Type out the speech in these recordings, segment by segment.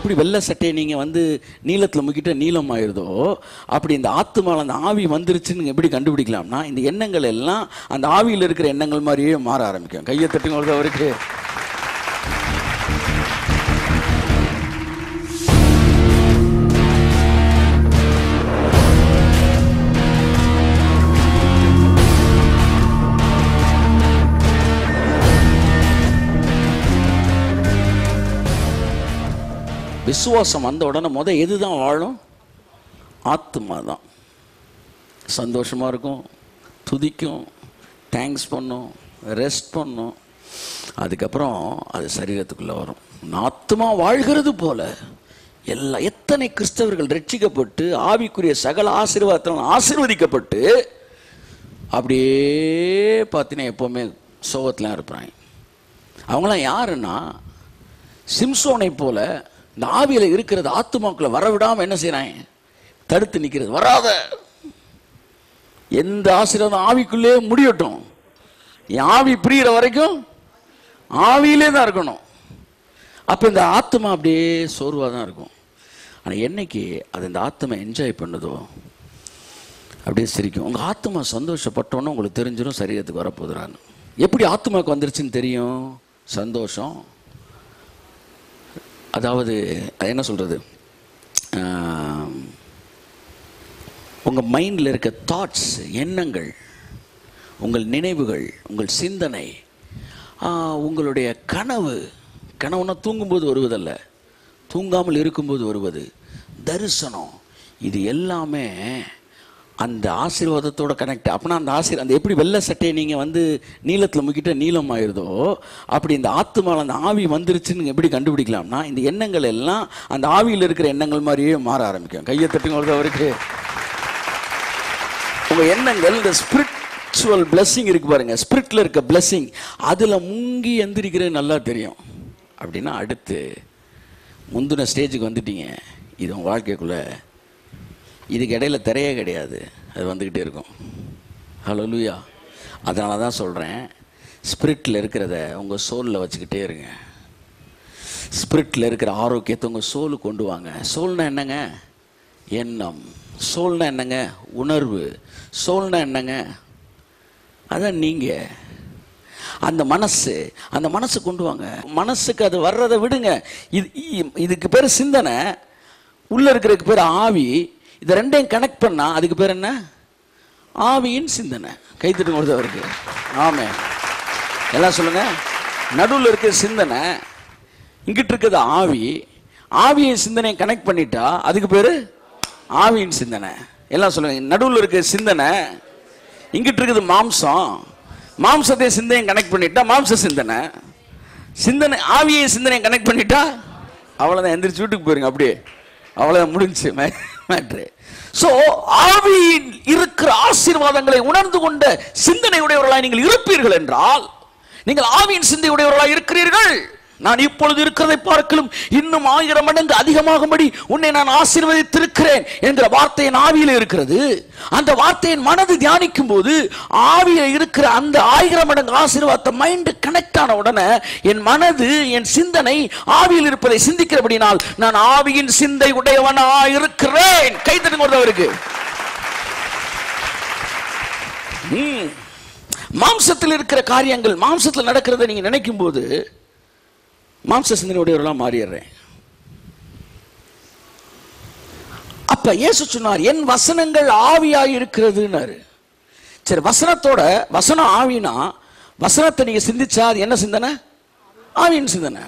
எப்படி வெள்ளை சட்டையை நீங்கள் வந்து நீளத்தில் முக்கிட்ட நீளம் ஆயிருதோ அப்படி இந்த ஆத்துமால அந்த ஆவி வந்துருச்சுன்னு எப்படி கண்டுபிடிக்கலாம்னா இந்த எண்ணங்கள் எல்லாம் அந்த ஆவியில் இருக்கிற எண்ணங்கள் மாதிரியே மாற ஆரம்பிக்கும் கையை தட்டுங்க அவருக்கு விசுவாசம் வந்த உடனே முத எதுதான் வாழும் ஆத்துமா தான் சந்தோஷமாக இருக்கும் துதிக்கும் தேங்க்ஸ் பண்ணும் ரெஸ்ட் பண்ணும் அதுக்கப்புறம் அது சரீரத்துக்குள்ளே வரும் ஆத்துமா வாழ்கிறது போல எல்லா எத்தனை கிறிஸ்தவர்கள் ரட்சிக்கப்பட்டு ஆவிக்குரிய சகல ஆசீர்வாதத்தினால் ஆசீர்வதிக்கப்பட்டு அப்படியே பார்த்தீங்கன்னா எப்போவுமே சோகத்தில் இருப்பாங்க அவங்களாம் யாருன்னா சிம்சோனை போல இந்த ஆவியில் இருக்கிறது ஆத்துமாக்குள்ள வரவிடாம என்ன செய்றாங்க தடுத்து நிற்கிறது வராத எந்த ஆசீர்வாதம் ஆவிக்குள்ளே முடியட்டும் என் ஆவி பிரியிற வரைக்கும் ஆவியிலே தான் இருக்கணும் அப்போ இந்த ஆத்மா அப்படியே சோர்வாக தான் இருக்கும் ஆனால் என்னைக்கு அது இந்த ஆத்மா என்ஜாய் பண்ணுதோ அப்படியே சிரிக்கும் உங்கள் ஆத்மா சந்தோஷப்பட்டோன்னு உங்களுக்கு தெரிஞ்சிடும் சரீரத்துக்கு வரப்போதுறான்னு எப்படி ஆத்மாவுக்கு வந்துருச்சுன்னு தெரியும் சந்தோஷம் அதாவது அது என்ன சொல்கிறது உங்கள் மைண்டில் இருக்க தாட்ஸ் எண்ணங்கள் உங்கள் நினைவுகள் உங்கள் சிந்தனை ஆ, உங்களுடைய கனவு கனவுனா தூங்கும்போது வருவதல்ல தூங்காமல் இருக்கும்போது வருவது தரிசனம் இது எல்லாமே அந்த ஆசீர்வாதத்தோட கனெக்ட் அப்படின்னா அந்த ஆசீர் அந்த எப்படி வெள்ளை சட்டையை நீங்கள் வந்து நீளத்தில் முக்கிட்ட நீளம் ஆயிருதோ அப்படி இந்த ஆத்துமால அந்த ஆவி வந்துருச்சுன்னு எப்படி கண்டுபிடிக்கலாம்னா இந்த எண்ணங்கள் எல்லாம் அந்த ஆவியில் இருக்கிற எண்ணங்கள் மாதிரியே மாற ஆரம்பிக்கும் கையை தட்டுங்க அவருக்கு உங்க எண்ணங்கள் இந்த ஸ்பிரிச்சுவல் blessing இருக்கு பாருங்க ஸ்பிரிட்ல இருக்க blessing அதுல முங்கி எந்திரிக்கிறது நல்லா தெரியும் அப்படின்னா அடுத்து முந்தின ஸ்டேஜுக்கு வந்துட்டீங்க இது உங்க வாழ்க்கைக்குள்ள இதுக்கு இடையில திரையே கிடையாது அது வந்துக்கிட்டே இருக்கும் ஹலோ லூயா அதனால தான் சொல்கிறேன் ஸ்பிரிட்டில் இருக்கிறத உங்கள் சோலில் வச்சுக்கிட்டே இருங்க ஸ்பிரிட்டில் இருக்கிற ஆரோக்கியத்தை உங்கள் சோலு கொண்டு வாங்க சோல்னா என்னங்க எண்ணம் சோல்னா என்னங்க உணர்வு சோல்னா என்னங்க அதான் நீங்கள் அந்த மனசு அந்த மனசு கொண்டு வாங்க மனசுக்கு அது வர்றதை விடுங்க இது இ- இதுக்கு பேர் சிந்தனை உள்ள இருக்கிறதுக்கு பேர் ஆவி இதை ரெண்டையும் கனெக்ட் பண்ணா அதுக்கு பேர் என்ன ஆவியின் சிந்தனை கைத்தட்டு கொடுத்தவருக்கு ஆமே எல்லாம் சொல்லுங்க நடுவில் இருக்க சிந்தனை இங்கிட்டு இருக்கிறது ஆவி ஆவியின் சிந்தனையை கனெக்ட் பண்ணிட்டா அதுக்கு பேரு ஆவியின் சிந்தனை எல்லாம் சொல்லுங்க நடுவில் இருக்க சிந்தனை இங்கிட்டு இருக்குது மாம்சம் மாம்சத்தை சிந்தனையும் கனெக்ட் பண்ணிட்டா மாம்ச சிந்தனை சிந்தனை ஆவியை சிந்தனையை கனெக்ட் பண்ணிட்டா அவ்வளோதான் எந்திரிச்சு வீட்டுக்கு போயிருங்க அப்படியே அவ்வளோதான் முடிஞ்சு மேட்ரு ஸோ ஆவியில் இருக்கிற ஆசீர்வாதங்களை உணர்ந்து கொண்ட சிந்தனை உடையவர்களாய் நீங்கள் இருப்பீர்கள் என்றால் நீங்கள் ஆவியின் சிந்தை உடையவர்களாய் இருக்கிறீர்கள் நான் இப்பொழுது இருக்கிறதை பார்க்கலும் இன்னும் ஆயிரம் மடங்கு அதிகமாகும்படி உன்னை நான் ஆசீர்வதித்திருக்கிறேன் என்கிற வார்த்தை என் ஆவியில் இருக்கிறது அந்த வார்த்தையின் மனது தியானிக்கும் போது ஆவியில் இருக்கிற அந்த ஆயிரம் மடங்கு ஆசீர்வாதத்தை மைண்ட் கனெக்ட் ஆன உடனே என் மனது என் சிந்தனை ஆவியில் இருப்பதை சிந்திக்கிறபடினால் நான் ஆவியின் சிந்தை உடையவனா இருக்கிறேன் கைத்தட்டு கொடுத்தவருக்கு ம். மாம்சத்தில் இருக்கிற காரியங்கள் மாம்சத்தில் நடக்கிறத நீங்க நினைக்கும் போது மாம்ச சிந்தனையுடையவர்களாக மாறிடுறேன் அப்ப இயேசு சொன்னார் என் வசனங்கள் ஆவியாய் இருக்கிறதுன்னாரு சரி வசனத்தோட வசனம் ஆவினா வசனத்தை நீங்க சிந்திச்சா அது என்ன சிந்தனை ஆவியின் சிந்தனை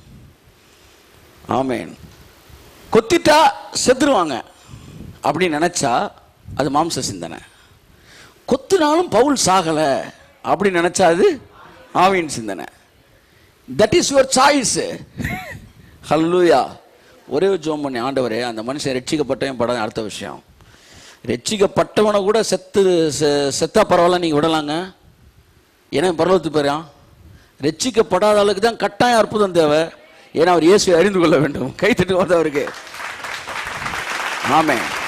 ஆமேன் கொத்திட்டா செத்துருவாங்க அப்படின்னு நினைச்சா அது மாம்ச சிந்தனை கொத்துனாலும் பவுல் சாகல அப்படின்னு நினைச்சா அது ஆவியின் சிந்தனை that is your choice hallelujah ஒரே ஒரு ஜோம் பண்ணி ஆண்டவரே அந்த மனுஷன் ரட்சிக்கப்பட்டவன் படம் அடுத்த விஷயம் ரட்சிக்கப்பட்டவனை கூட செத்து செ- செத்தா பரவாயில்ல நீங்கள் விடலாங்க ஏன்னா பரவத்துக்கு போயிடான் ரட்சிக்கப்படாத ஆளுக்கு தான் கட்டாயம் அற்புதம் தேவை ஏன்னா அவர் இயேசுவை அறிந்து கொள்ள வேண்டும் கை தட்டு வந்தவருக்கு ஆமென்